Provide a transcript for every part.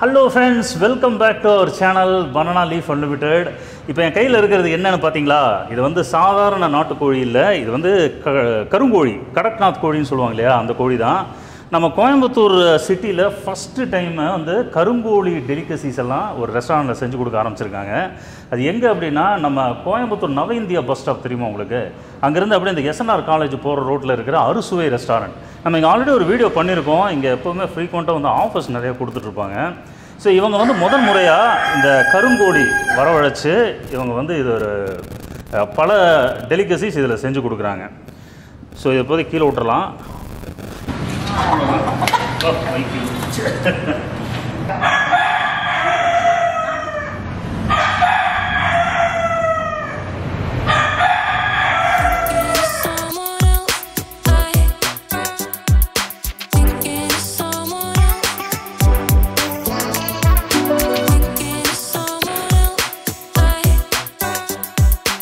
Hello friends welcome back to our channel banana leaf unlimited இப்போ என் கையில் இருக்கிறது என்னன்னு பார்த்தீங்களா இது வந்து சாதாரண நாட்டுக்கோழி இல்லை இது வந்து க கருங்கோழி கடக்நாத் கோழின்னு சொல்லுவாங்க இல்லையா அந்த கோழி தான் நம்ம கோயம்புத்தூர் சிட்டியில் ஃபஸ்ட்டு டைம் வந்து கருங்கோழி டெலிகசிஸ் எல்லாம் ஒரு ரெஸ்டாரண்ட்டில் செஞ்சு கொடுக்க ஆரம்பிச்சிருக்காங்க அது எங்கே அப்படின்னா நம்ம கோயம்புத்தூர் நவ இந்தியா பஸ் ஸ்டாப் தெரியுமா உங்களுக்கு அங்கேருந்து அப்படியே இந்த எஸ்என்ஆர் காலேஜ் போகிற ரோட்டில் இருக்கிற அறுசுவை ரெஸ்டாரண்ட் நம்ம இங்கே ஆல்ரெடி ஒரு வீடியோ பண்ணியிருக்கோம் இங்கே எப்போவுமே ஃப்ரீக்வெண்ட்டாக வந்து ஆஃபர்ஸ் நிறைய கொடுத்துட்ருப்பாங்க ஸோ இவங்க வந்து முதல் முறையாக இந்த கருங்கோழி வரவழைச்சு இவங்க வந்து இது ஒரு அஹ், பல டெலிகசிஸ் இதில் செஞ்சு கொடுக்குறாங்க ஸோ இதை போய் கீழே விட்டுறலாம் Someone else, I thinking of someone else, thinking of someone else, I.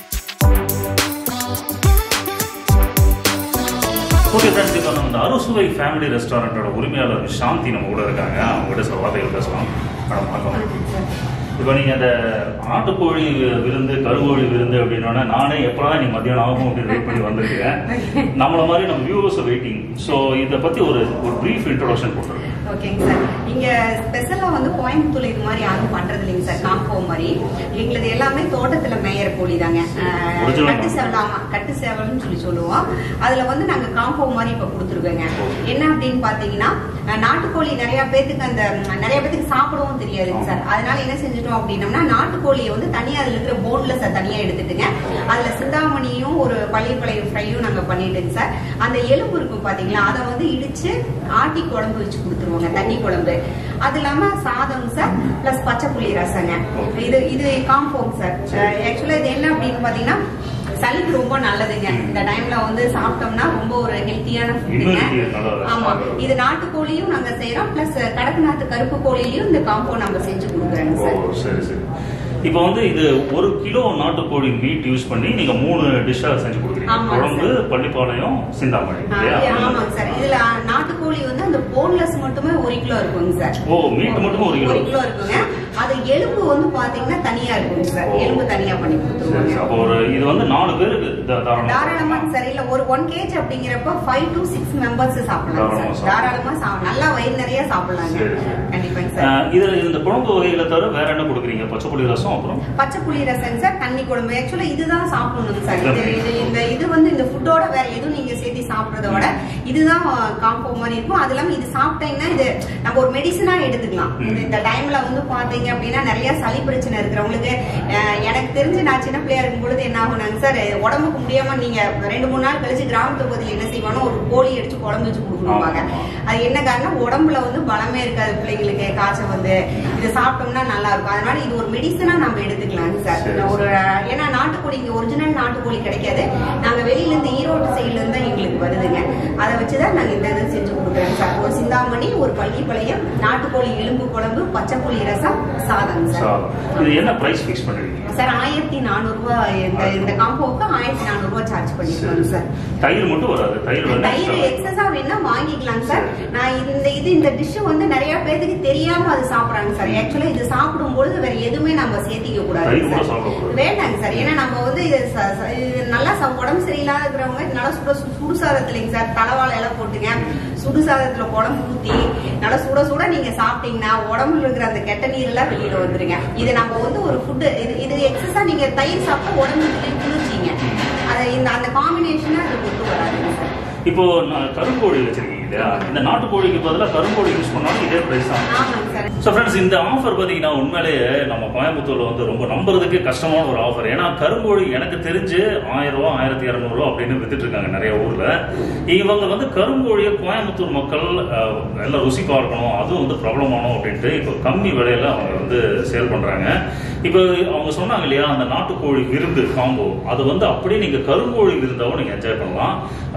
Okay friends இப்போ நம்ம இந்த அறுசுவை ஃபேமிலி ரெஸ்டாரண்ட்டோட உரிமையாளர் சாந்தி நம்ம கூட இருக்காங்க அவங்க கூட சில வார்த்தைகள் பேசலாம் மேடம் வணக்கம் இப்போ நீங்கள் இந்த நாட்டுக்கோழி விருந்து கருங்கோழி விருந்து அப்படின்னா நானே எப்படா நீ மத்தியானம் ஆகும் அப்படின்னு வெயிட் பண்ணி வந்திருக்கேன் நம்மள மாதிரி நம்ம வியூவர்ஸ் வெயிட்டிங் ஸோ இதை பற்றி ஒரு ஒரு ப்ரீஃப் இன்ட்ரோடக்ஷன் போட்டுருக்கேன் ஓகேங்க சார் இங்க ஸ்பெஷலா வந்து கோயம்புத்தூர்ல இது மாதிரி யாரும் பண்றது இல்லைங்க சார் காம்போ மாதிரி எங்களது எல்லாமே தோட்டத்துல மேயற கோழி தாங்க அஹ், Original கட்டு தான். சேவல் ஆமா கட்டு சேவல்னு சொல்லி சொல்லுவோம் அதுல வந்து நாங்க காம்போ மாதிரி இப்ப கொடுத்துருக்கோங்க என்ன அப்படின்னு பாத்தீங்கன்னா அஹ், நாட்டுக்கோழி நிறைய பேத்துக்கு அந்த ம், நிறைய பேத்துக்கு சாப்பிடவும் தெரியாதுங்க சார் அதனால என்ன செஞ்சுட்டோம் அப்படின்னம்னா நாட்டுக்கோழியை வந்து தனியா அதுல இருக்கிற போன்லெஸ் தனியா எடுத்துட்டுங்க அதுல சிந்தாமணியும் ஒரு பள்ளிப்பழைய ஃப்ரையும் நாங்க பண்ணிட்டுங்க சார் அந்த எலும்பு இருக்கும் பாத்தீங்களா அதை வந்து இடிச்சு ஆட்டி குழம்பு வச்சு கொடுத்துருவோங்க தண்ணி குழம்பு அது இல்லாம சாதம் சார் பிளஸ் பச்சை புளி ரசங்க இது இது காம்போங் சார் ஆக்சுவலா இது என்ன அப்படின்னு பாத்தீங்கன்னா சளிக்கு ரொம்ப நல்லதுங்க இந்த டைம்ல வந்து சாப்பிட்டோம்னா ரொம்ப ஒரு ஹெல்த்தியான ஃபுட்டுங்க Immunity நல்லா ஆமா சாப்பிடுறது. இது நாட்டுக்கோழியும் நாங்க செய்யறோம் பிளஸ் கடக்நாத் கருப்பு கோழிலையும் இந்த காம்போ நம்ம செஞ்சு கொடுக்குறோங்க ஓ சார் சரி சரி இப்போ வந்து இது ஒரு கிலோ நாட்டுக்கோழி மீட் யூஸ் பண்ணி நீங்க மூணு டிஷ்ஷா செஞ்சு கொடுக்குறீங்க ஆமாங்க குழம்பு பள்ளிப்பாளையம் சிந்தாமணி ஆ, இல்லையா ஆமாங்க சார் இதுல நாட்டுக்கோழி வந்து அந்த போன்லெஸ் மட்டுமே ஒரு கிலோ இருக்குங்க சார் ஓ, meat மட்டும் ஒரு கிலோ. ஒரு கிலோ இருக்குங்க அது எலும்பு வந்து பாத்தீங்கன்னா தனியா இருக்குங்க சார் ஓ. எலும்பு தனியா பண்ணி சரி கொடுத்துருவாங்க அப்போ ஒரு இது வந்து நாலு பேருக்கு தா- தாராளமா தாராளமா சார் இல்ல ஒரு ஒன் கேஜ் அப்படிங்கிறப்ப ஃபைவ் டு சிக்ஸ் மெம்பர்ஸ் சாப்பிடலாம் தாராளமா சார் தாராளமா சாப்பிடலாம் நல்லா வயிறு நிறைய சாப்பிடலாங்க சரி, சரி. கண்டிப்பாங்க ஆ, சார் இதுல இந்த குழம்பு வகைகளை தவிர வேற என்ன கொடுக்குறீங்க பச்சை புளி ரசம் அப்புறம் பச்சை புளி ரசம் சார் தண்ணி குழம்பு ஆக்சுவலா இதுதான் சாப்பிடணும் சார் இது Okay. இது இந்த இது வந்து இந்த ஃபுட்டோட வேற எதுவும் நீங்க சேர்த்து சாப்பிடுறத விட இதுதான் காம்போ மாதிரி இருக்கும் அது இல்லாம இது சாப்பிட்டீங்கன்னா இது நம்ம ஒரு மெடிசனா எடுத்துக்கலாம் ம். இது இந்த டைம்ல வந்து பாத்தீங்க அப்படின்னா நிறைய சளி பிரச்சனை இருக்கிறவங்களுக்கு அஹ், எனக்கு தெரிஞ்சு நான் சின்ன பிள்ளையா இருக்கும் பொழுது என்ன ஆகுனாங்க சார் உடம்புக்கு முடியாம நீங்க ரெண்டு மூணு நாள் கழிச்சு கிராமத்து பகுதியில் என்ன செய்வானோ ஒரு கோழி அடிச்சு குழம்பு வச்சு கொடுக்கணுவாங்க ஆமா. அது என்ன காரணம் உடம்புல வந்து பலமே இருக்காது பிள்ளைங்களுக்கு காய்ச்சல் வந்து இது சாப்பிட்டோம்னா நல்லா இருக்கும் அதனால இது ஒரு மெடிசனா நம்ம எடுத்துக்கலாம் சார் சரி, ஒரு ஏன்னா நாட்டுக்கோழி இங்க ஒரிஜினல் நாட்டுக்கோழி கிடைக்காது நாங்க வெளியில இருந்து ஈரோடு சைடுல இருந்து தான் எங்களுக்கு வருதுங்க அதை வச்சுதான் நாங்க இந்த இதை செஞ்சு கொடுக்குறோம் சார் ஒரு சிந்தாமணி ஒரு பள்ளிப்பாளையம் நாட்டுக்கோழி எலும்பு குழம்பு பச்சை புளி ரசம் சாதம் சார் சாதம் இது என்ன பிரைஸ் ஃபிக்ஸ் பண்ணிருக்கீங்க சார் ஆயிரத்தி நானூறு ரூபாய் இந்த இந்த காம்போவுக்கு ஆயிரத்தி நானூறு ரூபாய் சார்ஜ் பண்ணிருக்கோம் சார் தயிர் மட்டும் வராது தயிர் வந்து தயிர் extra. எக்ஸஸா வேணா வாங்கிக்கலாம் சார் நான் இந்த இது இந்த டிஷ் வந்து நிறைய பேருக்கு தெரியாம அது சாப்பிடுறாங்க சார் ஆக்சுவலா இது சாப்பிடும் பொழுது வேற எதுவுமே நம்ம சேர்த்திக்க கூடாது தயிர் கூட சார் சாப்பிடக்கூடாது. வேண்டாங்க சார் ஏன்னா நம்ம வந்து இது ச- ச- இது நல்லா சா- உடம்பு சரியில்லாத இருக்கிறவங்க நல்லா சுட சு- சுடு சாதத்துலங்க சார் தலைவாழை எல்லாம் போட்டுங்க சுடு சாதத்துல குழம்பு ஊத்தி நல்லா சுட சுட நீங்க சாப்பிட்டீங்கன்னா உடம்புல இருக்கிற அந்த கெட்ட நீர் எல்லாம் வெளியில வந்துருங்க இது நம்ம வந்து ஒரு ஃபுட்டு இது இது எக்ஸஸா நீங்க தயிர் சாப்பிட்டா உடம்புக்கு குளிர்ச்சிங்க அது இந்த அந்த காம்பினேஷனா அது ஒத்து வராதுங்க சார் இப்போ நான் கருங்கோழி வச்சிருக்கீங்க இல்லையா இந்த நாட்டுக்கோழிக்கு பதிலா கருங்கோழி யூஸ் பண்ணாலும் இதே பிரைஸ் தான் ஆமாங்க சார் ஸோ ஃப்ரெண்ட்ஸ் இந்த ஆஃபர் பார்த்தீங்கன்னா உண்மையிலேயே நம்ம கோயம்புத்தூர்ல வந்து ரொம்ப நம்புறதுக்கு கஷ்டமான ஒரு ஆஃபர் ஏன்னா கருங்கோழி எனக்கு தெரிஞ்சு ஆயிரம் ரூபா ஆயிரத்தி இரநூறுவா அப்படின்னு வித்துட்டு இருக்காங்க நிறைய ஊர்ல இவங்க வந்து கருங்கோழியை கோயம்புத்தூர் மக்கள் அஹ், எல்லாம் ருசி பார்க்கணும் அதுவும் வந்து பிரபலமானோம் அப்படின்ட்டு இப்போ கம்மி விலையில அவங்க வந்து சேல் பண்றாங்க இப்போ அவங்க சொன்னாங்க இல்லையா அந்த நாட்டுக்கோழி விருந்து காம்போ அது வந்து அப்படியே நீங்க கருங்கோழி விருந்தாவும் நீங்க என்ஜாய் பண்ணலாம்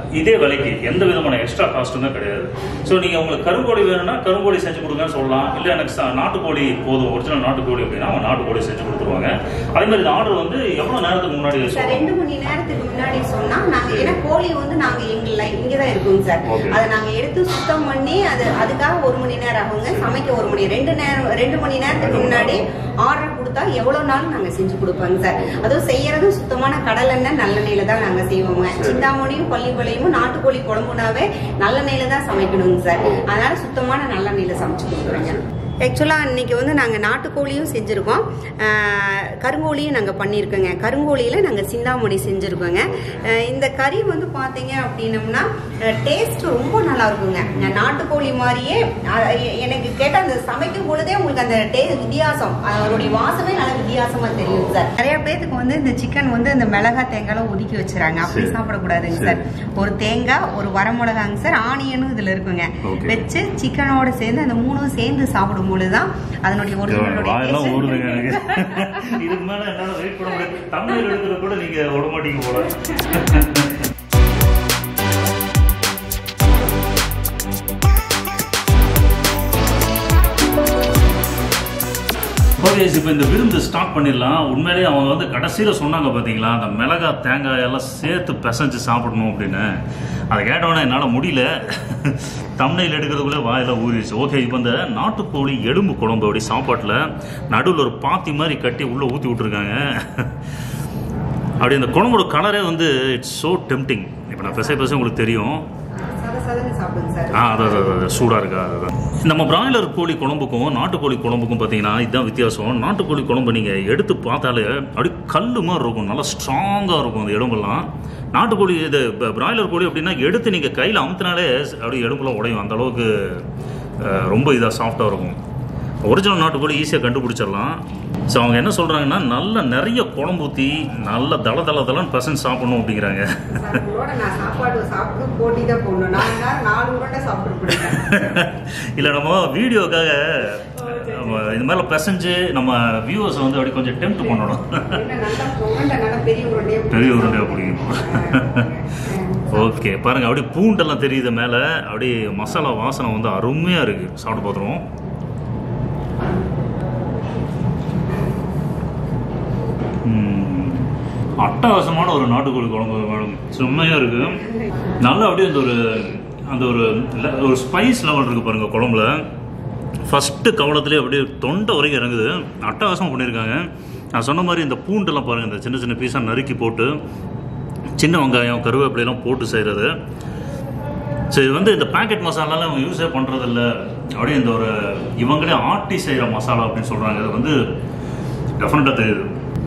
இதே விலைக்கு எந்த விதமான எக்ஸ்ட்ரா காஸ்ட்டுமே கிடையாது ஸோ நீங்கள் உங்களுக்கு கருங்கோழி வேணும்னா கருங்கோழி செஞ்சு கொடுங்கன்னு சொல்லலாம் இல்லை எனக்கு ச- நாட்டுக்கோழி போதும் ஒரிஜினல் நாட்டுக்கோழி அப்படின்னா அவங்க நாட்டுக்கோழி செஞ்சு கொடுத்துருவாங்க அதே மாதிரி இந்த ஆர்டர் வந்து எவ்வளோ நேரத்துக்கு முன்னாடி சார் சொல்லலாம் ரெண்டு மணி நேரத்துக்கு முன்னாடி சொன்னா நாங்க ஏன்னா கோழி வந்து நாங்க எங்க இங்கதான் இருக்குங்க சார் Okay. அதை நாங்க எடுத்து சுத்தம் பண்ணி அது அதுக்காக ஒரு மணி நேரம் ஆகுங்க சமைக்க ஒரு மணி ரெண்டு நேரம் ரெண்டு மணி நேரத்துக்கு முன்னாடி ஆர்டர் கொடுத்தா எவ்வளவு நாள் நாங்க செஞ்சு கொடுப்போங்க சார் அதுவும் செய்யறதும் சுத்தமான கடலெண்ணெய் நல்லெண்ணெயில தான் நாங்க செய்வோங்க சிந்தாமணியும் கொல்லிப்பாளையமும் நாட்டுக்கோழி குழம்புனாவே நல்லெண்ணெயில தான் சமைக்கணுங்க சார் அதனால சுத்தமான நல்லெண்ணெயில சமைச்சு கொடுக்குறோங்க ஆக்சுவலாக இன்னைக்கு வந்து நாங்கள் நாட்டுக்கோழியும் செஞ்சுருக்கோம் ஆஹ் கருங்கோழியும் நாங்கள் பண்ணியிருக்கோங்க கருங்கோழியில் நாங்கள் சிந்தாமணி செஞ்சுருக்கோங்க ஆஹ் இந்த கறி வந்து பார்த்தீங்க அப்படின்னம்னா டேஸ்ட் ரொம்ப நல்லா இருக்குங்க நான் நாட்டுக்கோழி மாதிரியே ஆஹ் எ- எனக்கு கேட்டால் அந்த சமைக்கும் பொழுதே உங்களுக்கு அந்த டே வித்தியாசம் அதனுடைய வாசமே நல்லா வித்தியாசமா தெரியும் சார் நிறைய பேத்துக்கு வந்து இந்த சிக்கன் வந்து இந்த மிளகா தேங்காய்லாம் ஒதுக்கி வச்சுறாங்க அப்படி சரி. சாப்பிடக்கூடாதுங்க சரி. சார் ஒரு தேங்காய் ஒரு வரமிளகாங்க சார் ஆனியனும் இதுல இருக்குங்க Okay. வச்சு சிக்கனோட சேர்ந்து அந்த மூணும் சேர்ந்து சாப்பிடும் பொழுதுதான் அதனுடைய வாயெல்லாம் ஊறுதுங்க ஒரிஜினல் எனக்கு இதுக்கு மேல என்னால வெயிட் பண்ண முடியாது தமிழ் எடுக்கிறது கூட நீங்க விட மாட்டீங்க போல ஓகே இப்போ இந்த விருந்து ஸ்டார்ட் பண்ணிடலாம் உண்மையிலேயே அவங்க வந்து கடைசியில் சொன்னாங்க பார்த்தீங்களா அந்த மிளகா தேங்காய் எல்லாம் சேர்த்து பிசைஞ்சு சாப்பிடணும் அப்படின்னு அதை கேட்டவொடனே என்னால் முடியல தம்னையில் எடுக்கிறதுக்குள்ளே வாயெல்லாம் ஊறிடுச்சு ஓகே இப்போ இந்த நாட்டுக்கோழி எலும்பு குழம்பு அப்படி சாப்பாட்டில் நடுவில் ஒரு பாத்தி மாதிரி கட்டி உள்ளே ஊற்றி விட்ருக்காங்க அப்படி அந்த குழம்போட கலரே வந்து இட்ஸ் ஸோ டெம்டிங் இப்போ நான் பெசை பெசை உங்களுக்கு தெரியும் சத சதன்னு சாப்பிடுங்க சார் ஆ அதான் அதான், அதான் சூடாக இருக்கா அதுதான் நம்ம பிராய்லர் கோழி குழம்புக்கும் நாட்டுக்கோழி குழம்புக்கும் பார்த்தீங்கன்னா இதுதான் வித்தியாசம் நாட்டுக்கோழி குழம்பு நீங்கள் எடுத்து பார்த்தாலே அப்படி கல் மாதிரி இருக்கும் நல்லா ஸ்ட்ராங்காக இருக்கும் அந்த எலும்பெல்லாம் நாட்டுக்கோழி இது ப- பிராய்லர் கோழி அப்படின்னா எடுத்து நீங்கள் கையில் அமுத்தினாலே அப்படி எலும்புலாம் உடையும் அந்த அளவுக்கு அஹ், ரொம்ப இதாக சாஃப்டாக இருக்கும் ஒரிஜினல் நாட்டுக்கோழி ஈஸியாக கண்டுபிடிச்சிடலாம் ஸோ அவங்க என்ன சொல்கிறாங்கன்னா நல்ல நிறைய குழம்பு ஊற்றி நல்ல தள தள தளன்னு பசங்க சாப்பிடணும் அப்படிங்கிறாங்க சார், உங்களோட நான் சாப்பாடு சாப்பிட்டு போட்டி தான் போடணும் நான் தான் நாலு உருண்டை சாப்பிட்டு போடுவேன் இல்லை நம்ம வீடியோக்காக நம்ம இது மேலே பிசைஞ்சு நம்ம வியூவர்ஸ் வந்து அப்படி கொஞ்சம் டெம்ட் பண்ணணும் என்ன நல்லா உருண்டை நல்லா பெரிய உருண்டையா பெரிய உருண்டையாக பிடிக்கும் ஓகே பாருங்க அப்படியே பூண்டெல்லாம் தெரியுது மேலே அப்படியே மசாலா வாசனை வந்து அருமையாக இருக்குது சாப்பிட்டு பார்த்துருவோம் ம். அட்டகாசமான ஒரு நாட்டுக்கோழி குழம்பு மேடம் செம்மையாக இருக்குது நல்லா அப்படியே அந்த ஒரு அந்த ஒரு le- ஒரு ஸ்பைஸ் லெவல் இருக்குது பாருங்கள் குழம்புல ஃபஸ்ட்டு கவலத்துலேயே அப்படியே தொண்டை வரைக்கும் இறங்குது அட்டகாசமாக பண்ணியிருக்காங்க நான் சொன்ன மாதிரி இந்த பூண்டெல்லாம் பாருங்கள் இந்த சின்ன சின்ன பீஸாக நறுக்கி போட்டு சின்ன வெங்காயம் கருவேப்பிலையெல்லாம் போட்டு செய்கிறது ஸோ இது வந்து இந்த பேக்கெட் மசாலாலாம் இவங்க யூஸே பண்ணுறதில்ல அப்படியே இந்த ஒரு இவங்களே ஆட்டி செய்கிற மசாலா அப்படின்னு சொல்கிறாங்க இது வந்து டெஃபினட்டாக தெரியுது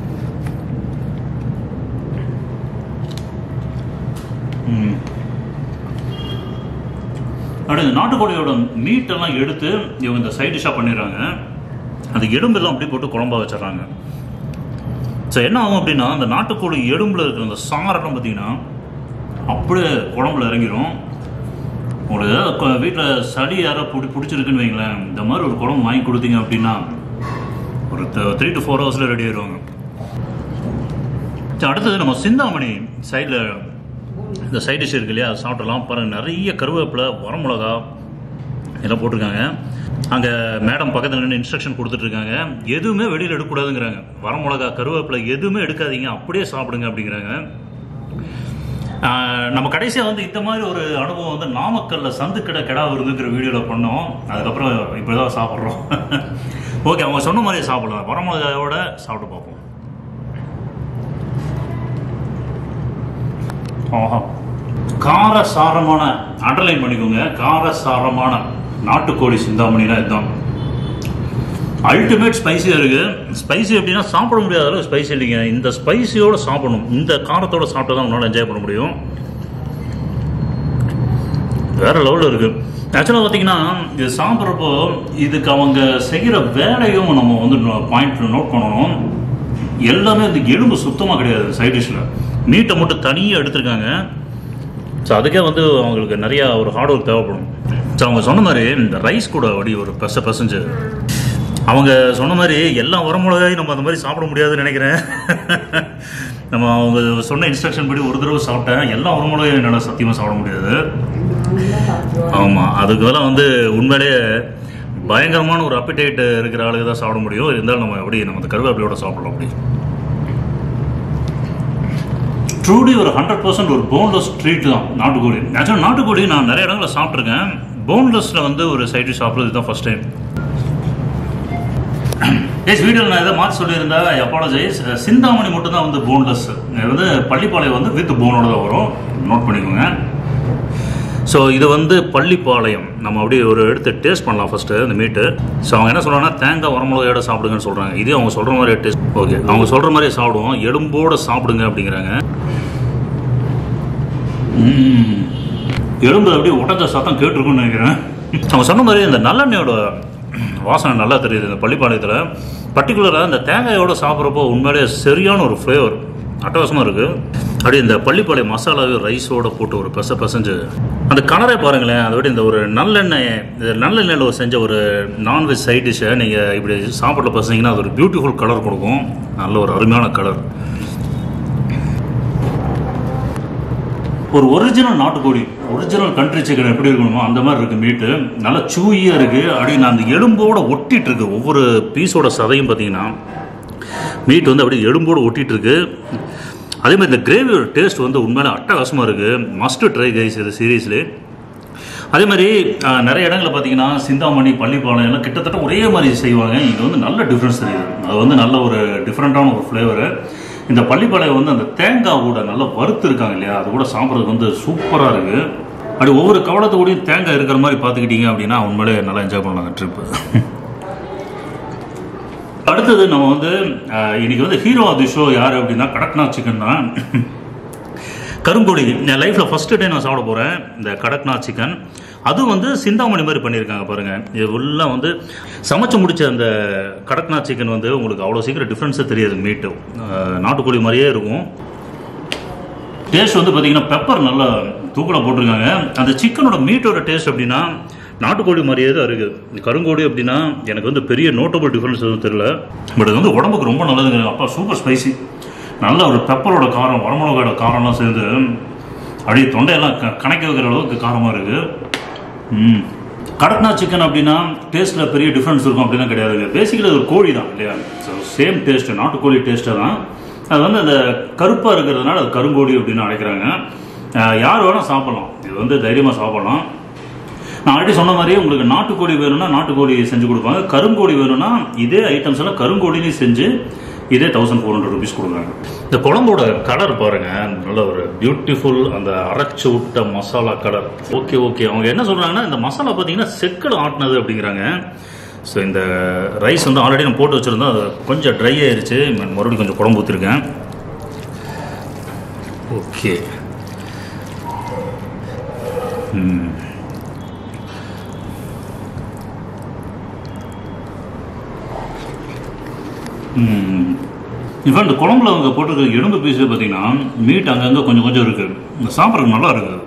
ம். அப்படியே இந்த நாட்டுக்கோழியோட மீட்டெல்லாம் எடுத்து இவங்க இந்த சைட் டிஷ்ஷாக பண்ணிடுறாங்க அந்த எலும்பெல்லாம் அப்படியே போட்டு குழம்பா வச்சிடுறாங்க ஸோ என்ன ஆகும் அப்படின்னா அந்த நாட்டுக்கோழி எலும்புல இருக்கிற அந்த சாரெல்லாம் பார்த்தீங்கன்னா அப்படியே குழம்புல இறங்கிடும் உங்களுக்கு வீட்டில் சளி யாரோ பிடி பிடிச்சிருக்குன்னு வைங்களேன் இந்த மாதிரி ஒரு குழம்பு வாங்கி கொடுத்தீங்க அப்படின்னா ஒரு த்ரீ டு ஃபோர் ஹவர்ஸில் ரெடி ஆயிடுவாங்க சரி, அடுத்தது நம்ம சிந்தாமணி சைடில் இந்த சைட் டிஷ் இருக்கு இல்லையா அது சாப்பிடலாம் பாருங்கள் நிறைய கருவேப்பிலை வரமிளகா எல்லாம் போட்டிருக்காங்க அங்கே மேடம் பக்கத்தில் நின்று இன்ஸ்ட்ரக்ஷன் கொடுத்துட்ருக்காங்க எதுவுமே வெளியில் எடுக்கக்கூடாதுங்கிறாங்க வரமிளகா கருவேப்பிலை எதுவுமே எடுக்காதீங்க அப்படியே சாப்பிடுங்க அப்படிங்கிறாங்க ஆஹ் நம்ம கடைசியாக வந்து இந்த மாதிரி ஒரு அனுபவம் வந்து நாமக்கல்ல சந்துக்கடை கிடா விருதுங்கிற வீடியோவில் பண்ணோம் அதுக்கப்புறம் இப்போ தான் சாப்பிட்றோம் ஓகே அவங்க சொன்ன மாதிரியே சாப்பிடலாம் வரமிளகாயோட சாப்பிட்டு பார்ப்போம் ஆஹா கார சாரமான அண்டர்லைன் பண்ணிக்கோங்க கார சாரமான நாட்டுக்கோழி சிந்தாமணினா இதுதான் அல்டிமேட் ஸ்பைசியாக இருக்கு ஸ்பைசி அப்படின்னா சாப்பிட முடியாத அளவு ஸ்பைசி இல்லைங்க இந்த ஸ்பைசியோட சாப்பிடணும் இந்த காரத்தோட சாப்பிட்டா தான் உங்களால் என்ஜாய் பண்ண முடியும் வேற லெவலில் இருக்கு ஆக்சுவலாக பார்த்தீங்கன்னா இது சாப்பிட்றப்போ இதுக்கு அவங்க செய்கிற வேலையும் நம்ம வந்து பாயிண்ட் நோட் பண்ணணும் எல்லாமே இந்த எலும்பு சுத்தமாக கிடையாது சைட் டிஷ்ஷில் மீட்டை மட்டும் தனியாக எடுத்திருக்காங்க ஸோ அதுக்கே வந்து அவங்களுக்கு நிறையா ஒரு ஹார்ட் ஒர்க் தேவைப்படும் ஸோ அவங்க சொன்ன மாதிரி இந்த ரைஸ் கூட அப்படி ஒரு பெச பசஞ்சு அவங்க சொன்ன மாதிரி எல்லா வரமிளகாயும் நம்ம அந்த மாதிரி சாப்பிட முடியாதுன்னு நினைக்கிறேன் நம்ம அவங்க சொன்ன இன்ஸ்ட்ரக்ஷன் படி ஒரு தடவை சாப்பிட்டேன் எல்லா வரமிளகாயும் என்னால் சத்தியமாக சாப்பிட முடியாது ஆமாம் அதுக்கு பதிலா வந்து உண்மையிலேயே பயங்கரமான ஒரு அப்பிடைட் இருக்கிற ஆளுக்கு தான் சாப்பிட முடியும் இருந்தாலும் நம்ம எப்படி நம்ம அந்த கருவேப்பிலையோட சாப்பிடலாம் அப்படி ட்ரூடி ஒரு ஹண்ட்ரட் பர்சன்ட் ஒரு போன்லெஸ் ட்ரீட் தான் நாட்டுக்கோழி ஆக்சுவலாக நாட்டுக்கோழி நான் நிறைய இடங்களில் சாப்பிட்ருக்கேன் போன்லெஸ்ஸில் வந்து ஒரு சைடு சாப்பிட்றது தான் ஃபஸ்ட் டைம் எஸ் வீடியோவில் நான் எதை மாற்றி சொல்லியிருந்தா அப்பாலஜைஸ் சிந்தாமணி மட்டும் தான் வந்து போன்லெஸ் வந்து பள்ளிப்பாளையம் வந்து வித் போனோட தான் வரும் நோட் பண்ணிக்கோங்க ஸோ இது வந்து பள்ளிப்பாளையம் நம்ம அப்படியே ஒரு எடுத்து டேஸ்ட் பண்ணலாம் ஃபஸ்ட்டு இந்த மீட்டு ஸோ அவங்க என்ன சொல்கிறாங்கன்னா தேங்காய் உரமிளகையோட சாப்பிடுங்கன்னு சொல்கிறாங்க இதே அவங்க சொல்கிற மாதிரி டேஸ்ட் ஓகே அவங்க சொல்கிற மாதிரியே சாப்பிடுவோம் எலும்போட சாப்பிடுங்க அப்படிங்கிறாங்க ம். எலும்பு அப்படியே உடஞ்ச சத்தம் கேட்டிருக்குன்னு நினைக்கிறேன் அவங்க சொன்ன மாதிரி இந்த நல்லெண்ணெயோட வாசனை நல்லா தெரியுது இந்த பள்ளிப்பாளையத்தில் பர்டிகுலராக இந்த தேங்காயோட சாப்பிட்றப்போ உண்மையிலேயே சரியான ஒரு ஃப்ளேவர் அட்டகாசமாக இருக்குது அப்படியே இந்த பள்ளிப்பாளையம் மசாலாவே ரைஸோட போட்டு ஒரு பெச பெசஞ்சு அந்த கலரே பாருங்களேன் அதை விட இந்த ஒரு நல்லெண்ணெய் இந்த நல்லெண்ணெயில் செஞ்ச ஒரு நான்வெஜ் சைட் டிஷ்ஷை நீங்கள் இப்படி சாப்பாட்டில் பசங்கன்னா அது ஒரு பியூட்டிஃபுல் கலர் கொடுக்கும் நல்ல ஒரு அருமையான கலர் ஒரு ஒரிஜினல் நாட்டுக்கோழி ஒரிஜினல் கண்ட்ரி சிக்கன் எப்படி இருக்கணுமோ அந்த மாதிரி இருக்கு மீட்டு நல்லா சூயியாக இருக்கு அப்படின்னு அந்த எலும்போட ஒட்டிட்டு இருக்கு ஒவ்வொரு பீஸோட சதையும் பார்த்தீங்கன்னா மீட் வந்து அப்படியே எலும்போடு ஒட்டிட்டு இருக்கு அதே மாதிரி இந்த கிரேவியோட டேஸ்ட் வந்து உண்மையில அட்டகாசமாக இருக்கு மஸ்ட் ட்ரை கைஸ் இது சீரியஸ்லி அதே மாதிரி அஹ், நிறைய இடங்களில் பார்த்தீங்கன்னா சிந்தாமணி பள்ளிப்பாளையம் எல்லாம் கிட்டத்தட்ட ஒரே மாதிரி செய்வாங்க இது வந்து நல்ல டிஃப்ரென்ஸ் தெரியுது அது வந்து நல்ல ஒரு டிஃப்ரெண்ட்டான ஒரு ஃப்ளேவரு இந்த பள்ளிப்பாளையம் வந்து அந்த தேங்காய் கூட நல்லா வறுத்து இருக்காங்க இல்லையா அது கூட சாப்பிட்றதுக்கு வந்து சூப்பராக இருக்குது அப்படி ஒவ்வொரு கவலத்தோடையும் தேங்காய் இருக்கிற மாதிரி பார்த்துக்கிட்டீங்க அப்படின்னா உண்மையிலே நல்லா என்ஜாய் பண்ணலாம் ட்ரிப்பு அடுத்தது நம்ம வந்து அஹ், இன்னைக்கு வந்து ஹீரோ ஆஃப் தி ஷோ யார் அப்படின்னா கடக்நாத் சிக்கன் தான் கருங்கோழி என் லைஃப்பில் ஃபஸ்ட்டு டைம் நான் சாப்பிட போகிறேன் இந்த கடக்நாத் சிக்கன் அதுவும் வந்து சிந்தாமணி மாதிரி பண்ணியிருக்காங்க பாருங்கள் இது ஃபுல்லாக வந்து சமைச்சு முடிச்ச அந்த கடக்நாத் சிக்கன் வந்து உங்களுக்கு அவ்வளோ சீக்கிரம் டிஃப்ரென்ஸே தெரியாது மீட்டு நாட்டுக்கோழி மாதிரியே இருக்கும் டேஸ்ட் வந்து பார்த்தீங்கன்னா பெப்பர் நல்லா தூக்கலாக போட்டிருக்காங்க அந்த சிக்கனோட மீட்டோட டேஸ்ட் அப்படின்னா நாட்டுக்கோழி மாதிரியே தான் இருக்குது இந்த கருங்கோழி அப்படின்னா எனக்கு வந்து பெரிய நோட்டபிள் டிஃப்ரென்ஸ் எதுவும் தெரியல பட் அது வந்து உடம்புக்கு ரொம்ப நல்லதுங்க அப்பா சூப்பர் ஸ்பைசி நல்ல ஒரு பெப்பரோட காரம் வரமிளகாயோட காரம்லாம் சேர்ந்து அப்படியே தொண்டையெல்லாம் க கணக்க வைக்கிற அளவுக்கு காரமாக இருக்குது ம் கடக்நாத் சிக்கன் அப்படின்னா டேஸ்ட்டில் பெரிய டிஃப்ரென்ஸ் இருக்கும் அப்படிலாம் கிடையாது பேசிக்கலி அது ஒரு கோழி தான் இல்லையா ஸோ சேம் டேஸ்ட் நாட்டுக்கோழி டேஸ்ட்டை தான் அது வந்து அந்த கருப்பாக இருக்கிறதுனால அது கருங்கோழி அப்படின்னு அழைக்கிறாங்க அஹ் யார் வேணால் சாப்பிடலாம் இது வந்து தைரியமாக சாப்பிடலாம் நான் ஆல்ரெடி சொன்ன மாதிரியே உங்களுக்கு நாட்டுக்கோழி வேணும்னா நாட்டுக்கோழி செஞ்சு கொடுப்பாங்க கருங்கோழி வேணும்னா இதே ஐட்டம்ஸ் எல்லாம் கருங்கோழிலையும் செஞ்சு இதே தௌசண்ட் ஃபோர் ஹண்ட்ரட் ருபீஸ் கொடுக்குறாங்க இந்த குழம்போட கலர் பாருங்க நல்ல ஒரு பியூட்டிஃபுல் அந்த அரைச்சு விட்ட மசாலா கலர் ஓகே ஓகே அவங்க என்ன சொல்றாங்கன்னா இந்த மசாலா பார்த்தீங்கன்னா செக்கல் ஆட்டினது அப்படிங்கிறாங்க ஸோ இந்த ரைஸ் வந்து ஆல்ரெடி நான் போட்டு வச்சுருந்தோம் அது கொஞ்சம் ட்ரை ஆயிருச்சு மறுபடியும் கொஞ்சம் குழம்பு ஊற்றிருக்கேன் ஓகே ம் இன்ஃபேக்ட் இந்த குழம்புல அவங்க போட்டிருக்க எலும்பு பீஸில் பார்த்தீங்கன்னா மீட் அங்கங்கே கொஞ்சம் கொஞ்சம் இருக்குது இந்த சாப்பிட்றதுக்கு நல்லா இருக்குது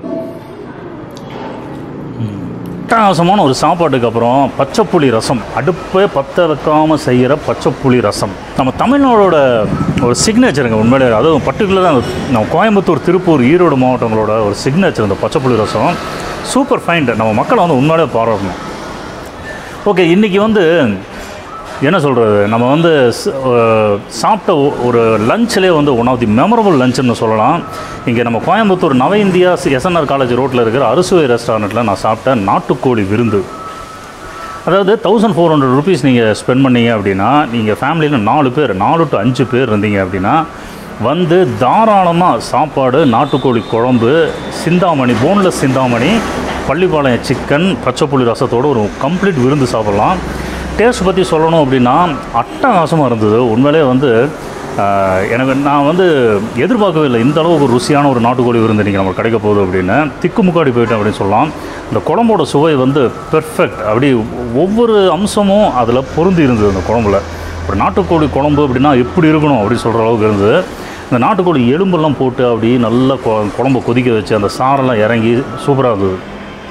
அட்டகாசமான ஒரு சாப்பாட்டுக்கு அப்புறம் பச்சைப்புளி ரசம் அடுப்பே பற்ற வைக்காமல் செய்கிற பச்சைப்புளி ரசம் நம்ம தமிழ்நாடோட ஒரு சிக்னேச்சருங்க உண்மையிலே அதுவும் பர்டிகுலராக அந்த நம்ம கோயம்புத்தூர் திருப்பூர் ஈரோடு மாவட்டங்களோட ஒரு சிக்னேச்சர் இந்த பச்சைப்புளி ரசம் சூப்பர் ஃபைண்ட் நம்ம மக்களை வந்து உண்மையிலே பாராட்டணும் ஓகே இன்றைக்கி வந்து என்ன சொல்கிறது நம்ம வந்து ஸ்- அஹ் சாப்பிட்ட ஒ- ஒரு லஞ்சிலே வந்து ஒன் ஆஃப் தி மெமரபுள் லஞ்சுன்னு சொல்லலாம் இங்கே நம்ம கோயம்புத்தூர் நவ இந்தியா எஸ்என்ஆர் காலேஜ் ரோட்டில் இருக்கிற அறுசுவை ரெஸ்டாரண்ட்டில் நான் சாப்பிட்ட நாட்டுக்கோழி விருந்து அதாவது தௌசண்ட் ஃபோர் ஹண்ட்ரட் ருபீஸ் நீங்கள் ஸ்பெண்ட் பண்ணீங்க அப்படின்னா நீங்கள் ஃபேமிலியில் நாலு பேர் நாலு டு அஞ்சு பேர் இருந்தீங்க அப்படின்னா வந்து தாராளமாக சாப்பாடு நாட்டுக்கோழி குழம்பு சிந்தாமணி போன்லெஸ் சிந்தாமணி பள்ளிப்பாளையம் சிக்கன் பச்சைப்புளி ரசத்தோடு ஒரு கம்ப்ளீட் விருந்து சாப்பிட்லாம் டேஸ்ட் பற்றி சொல்லணும் அப்படின்னா அட்டகாசமாக இருந்தது உண்மையிலே வந்து ஆஹ், எனக்கு நான் வந்து எதிர்பார்க்கவே இல்லை இந்த அளவுக்கு ஒரு ருசியான ஒரு நாட்டுக்கோழி விருந்து இன்றைக்கி நமக்கு கிடைக்க போகுது அப்படின்னு திக்குமுக்காடி போயிட்டேன் அப்படின்னு சொல்லலாம் இந்த குழம்போட சுவை வந்து பெர்ஃபெக்ட் அப்படி ஒவ்வொரு அம்சமும் அதில் பொருந்தி இருந்தது அந்த குழம்புல ஒரு நாட்டுக்கோழி குழம்பு அப்படின்னா எப்படி இருக்கணும் அப்படின்னு சொல்கிற அளவுக்கு இருந்தது இந்த நாட்டுக்கோழி எலும்பெல்லாம் போட்டு அப்படி நல்லா கொ- குழம்ப கொதிக்க வச்சு அந்த சாரெல்லாம் இறங்கி சூப்பராக இருந்தது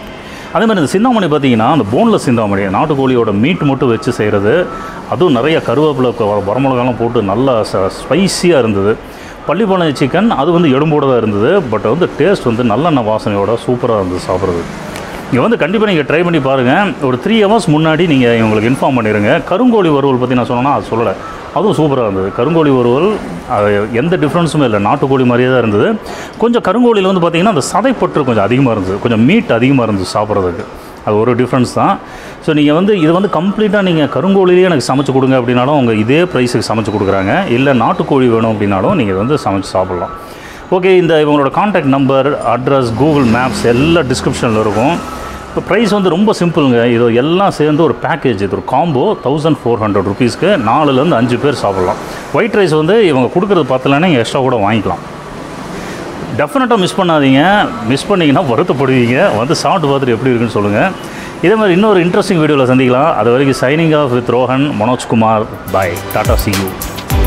அதே மாதிரி இந்த சிந்தாமணி பார்த்தீங்கன்னா அந்த போன்லெஸ் சிந்தாமணி நாட்டுக்கோழியோட மீட் மட்டும் வச்சு செய்கிறது அதுவும் நிறைய கருவேப்பிலை க- வரமிளகாலாம் போட்டு நல்லா ஸ்பைஸியாக இருந்தது பள்ளிப்பாளையம் சிக்கன் அது வந்து எலும்போட தான் இருந்தது பட் வந்து டேஸ்ட் வந்து நல்லெண்ணெய் வாசனையோட சூப்பராக இருந்தது சாப்பிட்றது இங்கே வந்து கண்டிப்பாக நீங்கள் ட்ரை பண்ணி பாருங்கள் ஒரு த்ரீ ஹவர்ஸ் முன்னாடி நீங்கள் இவங்களுக்கு இன்ஃபார்ம் பண்ணிடுங்க கருங்கோழி வறுவல் பற்றி நான் சொன்னேன்னா அது சொல்லலை அதுவும் சூப்பராக இருந்தது கருங்கோழி வறுவல் அது எந்த டிஃப்ரென்ஸுமே இல்லை நாட்டுக்கோழி மாதிரியே தான் இருந்தது கொஞ்சம் கருங்கோழியில் வந்து பார்த்திங்கன்னா அந்த சதைப்பற்று கொஞ்சம் அதிகமாக இருந்தது கொஞ்சம் மீட் அதிகமாக இருந்தது சாப்பிட்றதுக்கு அது ஒரு டிஃப்ரென்ஸ் தான் ஸோ நீங்கள் வந்து இது வந்து கம்ப்ளீட்டாக நீங்கள் கருங்கோழிலேயே எனக்கு சமைச்சு கொடுங்க அப்படின்னாலும் அவங்க இதே ப்ரைஸுக்கு சமைச்சு கொடுக்குறாங்க இல்லை நாட்டுக்கோழி வேணும் அப்படின்னாலும் நீங்கள் வந்து சமைச்சு சாப்பிட்லாம் ஓகே இந்த இவங்களோட contact number address Google maps எல்லாம் டிஸ்கிரிப்ஷனில் இருக்கும் இப்போ ப்ரைஸ் வந்து ரொம்ப சிம்பிளுங்க இது எல்லாம் சேர்ந்து ஒரு பேக்கேஜ் இது ஒரு காம்போ தௌசண்ட் ஃபோர் ஹண்ட்ரட் ருபீஸ்க்கு நாலுலேருந்து அஞ்சு பேர் சாப்பிட்லாம் ஒயிட் ரைஸ் வந்து இவங்க கொடுக்குறது பார்த்தலன்னா நீங்கள் எக்ஸ்ட்ரா கூட வாங்கிக்கலாம் டெஃபினட்டாக மிஸ் பண்ணாதீங்க மிஸ் பண்ணீங்கன்னா வருத்தப்படுவீங்க வந்து சாப்பிட்டு பார்த்துட்டு எப்படி இருக்குன்னு சொல்லுங்கள் இதே மாதிரி இன்னொரு இன்ட்ரெஸ்டிங் வீடியோவில் சந்திக்கலாம் அது வரைக்கும் signing off with Rohan Manojkumar bye tata see you